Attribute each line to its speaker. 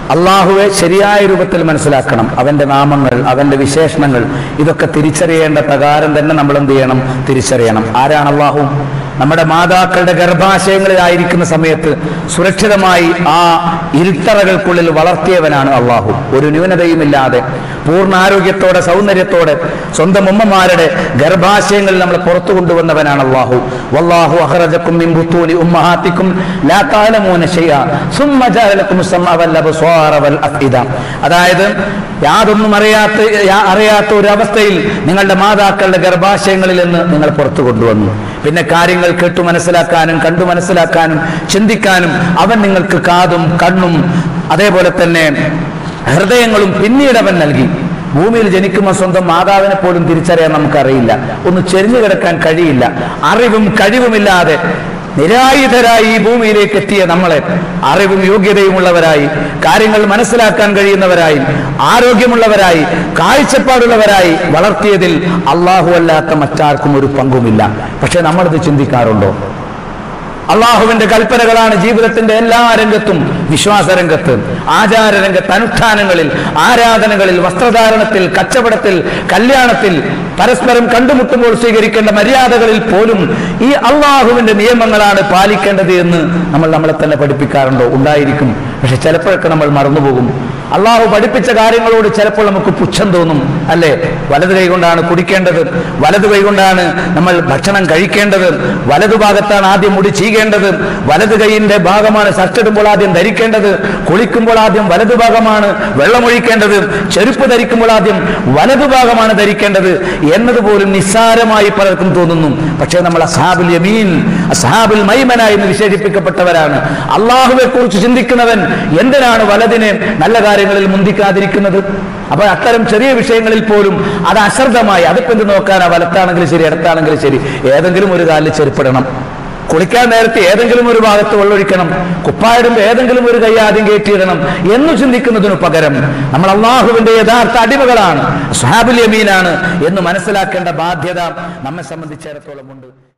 Speaker 1: അള്ളാഹുവെ ശരിയായ രൂപത്തിൽ മനസ്സിലാക്കണം അവന്റെ നാമങ്ങൾ അവന്റെ വിശേഷണങ്ങൾ ഇതൊക്കെ തിരിച്ചറിയേണ്ട പ്രകാരം തന്നെ നമ്മൾ എന്ത് ചെയ്യണം തിരിച്ചറിയണം ആരാണ് അള്ളാഹു നമ്മുടെ മാതാക്കളുടെ ഗർഭാശയങ്ങളിലായിരിക്കുന്ന സമയത്ത് സുരക്ഷിതമായി ആ ഇരുട്ടറകൾക്കുള്ളിൽ വളർത്തിയവനാണ് അള്ളാഹു ഒരു ന്യൂനതയുമില്ലാതെ പൂർണ്ണ ആരോഗ്യത്തോടെ സൗന്ദര്യത്തോടെ സ്വന്തം ഉമ്മമാരുടെ ഗർഭാശയങ്ങളിൽ നമ്മൾ പുറത്തു കൊണ്ടുവന്നവനാണ് അള്ളാഹു വല്ലാഹു അഹ്റജക്കും മിൻ ബുത്തൂനി ഉമ്മഹാത്തിക്കും ലാ തഅലമൂന ശൈഅ സുമ്മ ജഅല ലക്കും സമഅ വൽ അബ്സാറ വൽ അഫ്ഇദ അതായത് യാതൊന്നും അറിയാത്ത യാ- അറിയാത്ത ഒരു അവസ്ഥയിൽ നിങ്ങളുടെ മാതാക്കളുടെ ഗർഭാശയങ്ങളിൽ നിന്ന് നിങ്ങൾ പുറത്തു കൊണ്ടുവന്നു പിന്നെ കാര്യങ്ങൾ കേട്ടു മനസ്സിലാക്കാനും കണ്ടു മനസ്സിലാക്കാനും ചിന്തിക്കാനും അവൻ നിങ്ങൾക്ക് കാതും കണ്ണും അതേപോലെ തന്നെ ഹൃദയങ്ങളും പിന്നീട് അവൻ നൽകി ഭൂമിയിൽ ജനിക്കുമ്പോൾ സ്വന്തം മാതാവിനെ പോലും തിരിച്ചറിയാൻ നമുക്കറിയില്ല ഒന്ന് ചെരിഞ്ഞു കിടക്കാൻ കഴിയില്ല അറിവും കഴിവുമില്ലാതെ നിരായുധരായി ഈ ഭൂമിയിലേക്ക് എത്തിയ നമ്മളെ അറിവും യോഗ്യതയുമുള്ളവരായി കാര്യങ്ങൾ മനസ്സിലാക്കാൻ കഴിയുന്നവരായി ആരോഗ്യമുള്ളവരായി കാഴ്ചപ്പാടുള്ളവരായി വളർത്തിയതിൽ അള്ളാഹു അല്ലാത്ത മറ്റാർക്കും ഒരു പങ്കുമില്ല പക്ഷെ നമ്മളിത് ചിന്തിക്കാറുണ്ടോ അള്ളാഹുവിന്റെ കൽപ്പനകളാണ് ജീവിതത്തിന്റെ എല്ലാ രംഗത്തും വിശ്വാസ രംഗത്ത് ആചാര രംഗത്ത് അനുഷ്ഠാനങ്ങളിൽ ആരാധനകളിൽ വസ്ത്രധാരണത്തിൽ കച്ചവടത്തിൽ കല്യാണത്തിൽ പരസ്പരം കണ്ടുമുട്ടുമ്പോൾ സ്വീകരിക്കേണ്ട മര്യാദകളിൽ പോലും ഈ അള്ളാഹുവിന്റെ നിയമങ്ങളാണ് പാലിക്കേണ്ടത് എന്ന് നമ്മൾ നമ്മളെ തന്നെ പഠിപ്പിക്കാറുണ്ടോ ഉണ്ടായിരിക്കും പക്ഷെ ചിലപ്പോഴൊക്കെ നമ്മൾ മറന്നുപോകും അള്ളാഹു പഠിപ്പിച്ച കാര്യങ്ങളോട് ചിലപ്പോൾ നമുക്ക് പുച്ഛം തോന്നും അല്ലേ വലത് കൈ കൊണ്ടാണ് കുടിക്കേണ്ടത് വലത് കൈ കൊണ്ടാണ് നമ്മൾ ഭക്ഷണം കഴിക്കേണ്ടത് വലതു ഭാഗത്താണ് ആദ്യം മുടി ചീകേണ്ടത് വലത് കൈയിന്റെ ഭാഗമാണ് ഷർട്ട് ഇടുമ്പോൾ ആദ്യം ധരിക്കേണ്ടത് കുളിക്കുമ്പോൾ ആദ്യം വലതു ഭാഗമാണ് വെള്ളമൊഴിക്കേണ്ടത് ചെരുപ്പ് ധരിക്കുമ്പോൾ ആദ്യം വലതു ഭാഗമാണ് ധരിക്കേണ്ടത് എന്നതുപോലും നിസ്സാരമായി പലർക്കും തോന്നുന്നു പക്ഷേ നമ്മൾ അസാബുൽ യമീൻ അസാബുൽ മൈമന എന്ന് വിശേഷിപ്പിക്കപ്പെട്ടവരാണ് അള്ളാഹുവെ കുറിച്ച് ചിന്തിക്കുന്നവൻ എന്തിനാണ് വലതിനെ നല്ല കാര്യങ്ങളിൽ മുന്തിക്കാതിരിക്കുന്നത് അപ്പൊ അത്തരം ചെറിയ വിഷയങ്ങളിൽ പോലും അത് അശ്രദ്ധമായി അതിപ്പോ എന്ത് നോക്കാനാ വലത്താണെങ്കിലും ശരി ഇടത്താണെങ്കിലും ശരി ഏതെങ്കിലും ഒരു കാലിൽ ചെരുപ്പിടണം കുളിക്കാൻ നേരത്തെ ഏതെങ്കിലും ഒരു ഭാഗത്ത് വെള്ളമൊഴിക്കണം കുപ്പായിടുമ്പോൾ ഏതെങ്കിലും ഒരു കൈ ആദ്യം കയറ്റിയിടണം എന്ന് ചിന്തിക്കുന്നതിനു പകരം നമ്മൾ അള്ളാഹുവിന്റെ യഥാർത്ഥ അടിമകളാണ് സ്വഹാബുൽ യമീനാണ് എന്ന് മനസ്സിലാക്കേണ്ട ബാധ്യത നമ്മെ സംബന്ധിച്ചിടത്തോളം ഉണ്ട്